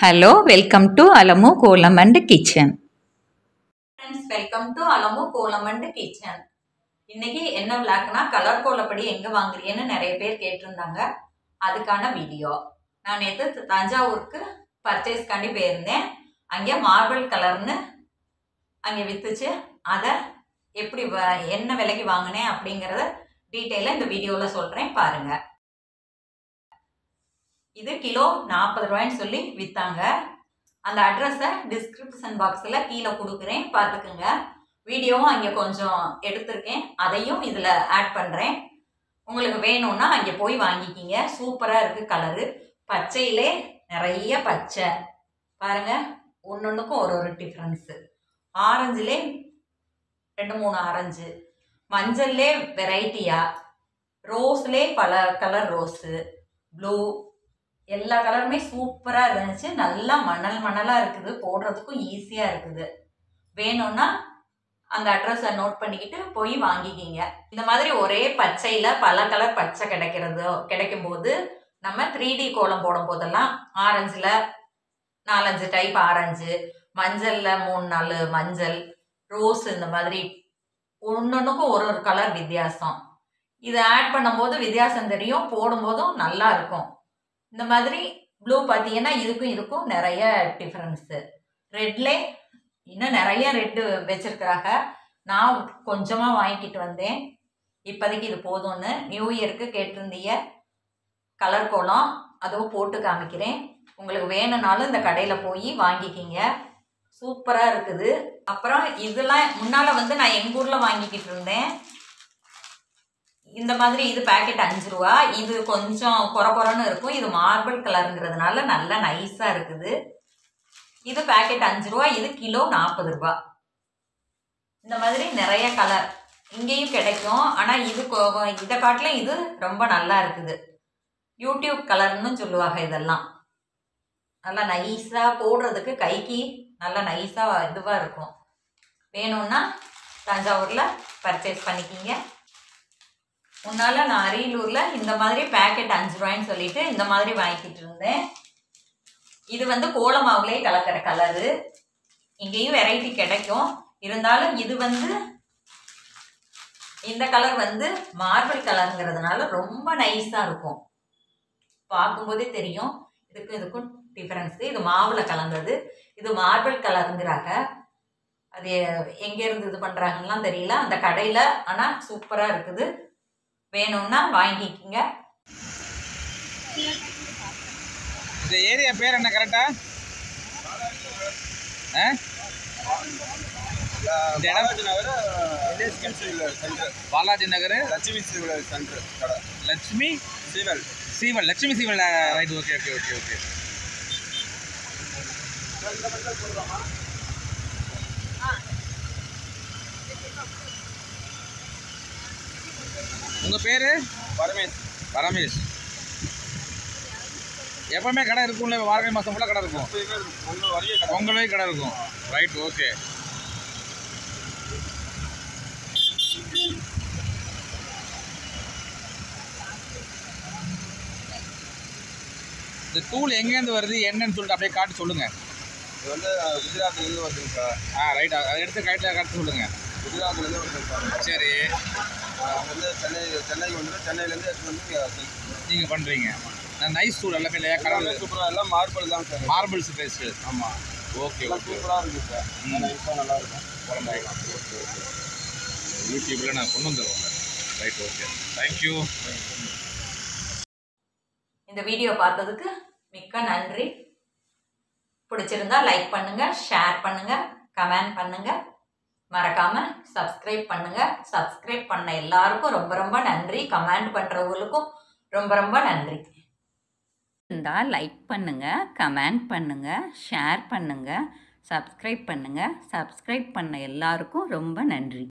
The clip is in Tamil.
Hello welcome to Alamu Kolam and kitchen friends welcome to Alamu Kolam and kitchen இன்னைக்கு என்ன விளாக்னா கலர் கோலப்படி எங்க வாங்குறீன்னு நிறைய பேர் கேட்டிருந்தாங்க அதுக்கான வீடியோ நான் நேற்று தஞ்சாவூருக்கு பர்ச்சேஸ்க்காண்டி போயிருந்தேன் அங்கே மார்பிள் கலர்னு அங்கே வித்துச்சு அதை எப்படி வ- என்ன விலைக்கு வாங்கினேன் அப்படிங்கிறத டீட்டெயிலாக இந்த வீடியோவில் சொல்கிறேன் பாருங்க இது கிலோ நாற்பது ரூபாய்ன்னு சொல்லி விற்றாங்க அந்த அட்ரஸை டிஸ்கிரிப்ஷன் பாக்ஸில் கீழே கொடுக்குறேன் பார்த்துக்குங்க வீடியோவும் அங்கே கொஞ்சம் எடுத்திருக்கேன் அதையும் இதில் ஆட் பண்ணுறேன் உங்களுக்கு வேணும்னா அங்கே போய் வாங்கிக்கிங்க சூப்பராக இருக்குது கலரு பச்சையிலே நிறைய பச்சை பாருங்க ஒன்னொன்றுக்கும் ஒரு ஒரு டிஃப்ரென்ஸு ஆரஞ்சுலே ரெண்டு மூணு ஆரஞ்சு மஞ்சள்லே வெரைட்டியா ரோஸ்லே பல கலர் ரோஸு ப்ளூ எல்லா கலருமே சூப்பராக இருந்துச்சு நல்லா மணல் மணலாக இருக்குது போடுறதுக்கும் ஈஸியாக இருக்குது வேணும்னா அந்த அட்ரஸை நோட் பண்ணிக்கிட்டு போய் வாங்கிக்கிங்க இந்த மாதிரி ஒரே பச்சையில் பல கலர் பச்சை கிடைக்கிறதோ கிடைக்கும் போது நம்ம த்ரீ டி கோலம் போடும் போதெல்லாம் ஆரஞ்சில் நாலஞ்சு டைப் ஆரஞ்சு மஞ்சளில் மூணு நாலு மஞ்சள் ரோஸ் இந்த மாதிரி ஒன்னொன்றுக்கும் ஒரு ஒரு கலர் வித்தியாசம் இதை ஆட் பண்ணும்போது வித்தியாசம் தெரியும் போடும்போதும் நல்லா இருக்கும் இந்த மாதிரி ப்ளூ பார்த்தீங்கன்னா இதுக்கும் இதுக்கும் நிறைய டிஃப்ரென்ஸு ரெட்லே இன்னும் நிறைய ரெட்டு வச்சிருக்கிறாங்க நான் கொஞ்சமாக வாங்கிட்டு வந்தேன் இப்போதைக்கு இது போதும்னு நியூ இயருக்கு கேட்டிருந்தீங்க கலர் கோலம் அதுவும் போட்டு காமிக்கிறேன் உங்களுக்கு வேணும்னாலும் இந்த கடையில் போய் வாங்கிக்கிங்க சூப்பராக இருக்குது அப்புறம் இதெல்லாம் முன்னால் வந்து நான் எங்கள் ஊரில் வாங்கிக்கிட்டு இருந்தேன் இந்த மாதிரி இது பேக்கெட் அஞ்சு ரூபா இது கொஞ்சம் குறை குறைன்னு இருக்கும் இது மார்பிள் கலருங்கிறதுனால நல்லா நைஸாக இருக்குது இது பேக்கெட் அஞ்சு ரூபா இது கிலோ நாற்பது ரூபா இந்த மாதிரி நிறைய கலர் இங்கேயும் கிடைக்கும் ஆனால் இது கொ- இதை காட்டிலும் இது ரொம்ப நல்லா இருக்குது யூடியூப் கலர்னு சொல்லுவாங்க இதெல்லாம் நல்லா நைஸாக போடுறதுக்கு கைக்கு நல்லா நைஸாக இதுவாக இருக்கும் வேணும்னா தஞ்சாவூரில் பர்ச்சேஸ் பண்ணிக்கிங்க முன்னால் நான் அரியலூரில் இந்த மாதிரி பேக்கெட் அஞ்சு ரூபாய்ன்னு சொல்லிட்டு இந்த மாதிரி வாங்கிக்கிட்டு இருந்தேன் இது வந்து கோல மாவுலே கலக்கிற கலரு இங்கேயும் வெரைட்டி கிடைக்கும் இருந்தாலும் இது வந்து இந்த கலர் வந்து மார்பிள் கலருங்கிறதுனால ரொம்ப நைஸாக இருக்கும் பார்க்கும்போதே தெரியும் இதுக்கும் இதுக்கும் டிஃப்ரென்ஸு இது மாவில் கலந்தது இது மார்பிள் கலருங்கிறாங்க அது எங்கேருந்து இது பண்ணுறாங்கலாம் தெரியல அந்த கடையில் ஆனால் சூப்பராக இருக்குது வேணும்னா வாங்கிக்கிங்க இந்த ஏரியா பேர் என்ன கரெக்டா ஆ இந்த இடம் பாலாஜி நகர் எஸ்கேம் civil centre Balaji Nagar Lakshmi civil centre கடை லட்சுமி சிவில் சீவல் லட்சுமி சீவல் right okay okay okay okay உங்க பேரு பரமேஷ் பரமேஷ் எப்பவுமே கடை இருக்கும்ல வாரகை மாசம் ஃபுல்லாக கடை இருக்கும் உங்கள் வரைய கடை பொங்கலே கடை இருக்கும் ரைட் ஓகே இந்த தூள் எங்கேருந்து வருது என்னன்னு சொல்லிட்டு அப்படியே காட்டி சொல்லுங்க இது வந்து குஜராத்லேருந்து வருதுங்க சார் ஆ ரைட் அதை எடுத்து கைட்டில் காட்டி சொல்லுங்க குஜராத்லேருந்து வருதுங்க சார் சரி அவங்க வந்து சென்னை சென்னைக்கு வந்துட்டு சென்னையிலேருந்து எடுத்து வந்து இங்கே நீங்கள் பண்ணுறீங்க நான் நைஸ் தூள் எல்லாமே இல்லையா கடவுள் சூப்பராக எல்லாம் மார்பிள் தான் சார் மார்பிள்ஸ் பேஸ்ட் ஆமாம் ஓகே எல்லாம் ஓகே சூப்பராக இருக்குது சார் ம். நைஸாக நல்லா இருக்கும் குழம்பாயிக்கலாம் ஓகே ஓகே யூடியூப்பில் நான் கொண்டு வந்துடுவேன் ரைட் ஓகே தேங்க்யூ இந்த வீடியோ பார்த்ததுக்கு மிக்க நன்றி பிடிச்சிருந்தா லைக் பண்ணுங்க ஷேர் பண்ணுங்க கமெண்ட் பண்ணுங்க மறக்காம சப்ஸ்கிரைப் பண்ணுங்க சப்ஸ்கிரைப் பண்ண எல்லாருக்கும் ரொம்ப ரொம்ப நன்றி கமெண்ட் பண்றவங்களுக்கும் ரொம்ப ரொம்ப நன்றி இருந்தால் லைக் பண்ணுங்கள் கமெண்ட் பண்ணுங்கள் ஷேர் பண்ணுங்கள் சப்ஸ்கிரைப் பண்ணுங்கள் சப்ஸ்கிரைப் பண்ண எல்லாருக்கும் ரொம்ப நன்றி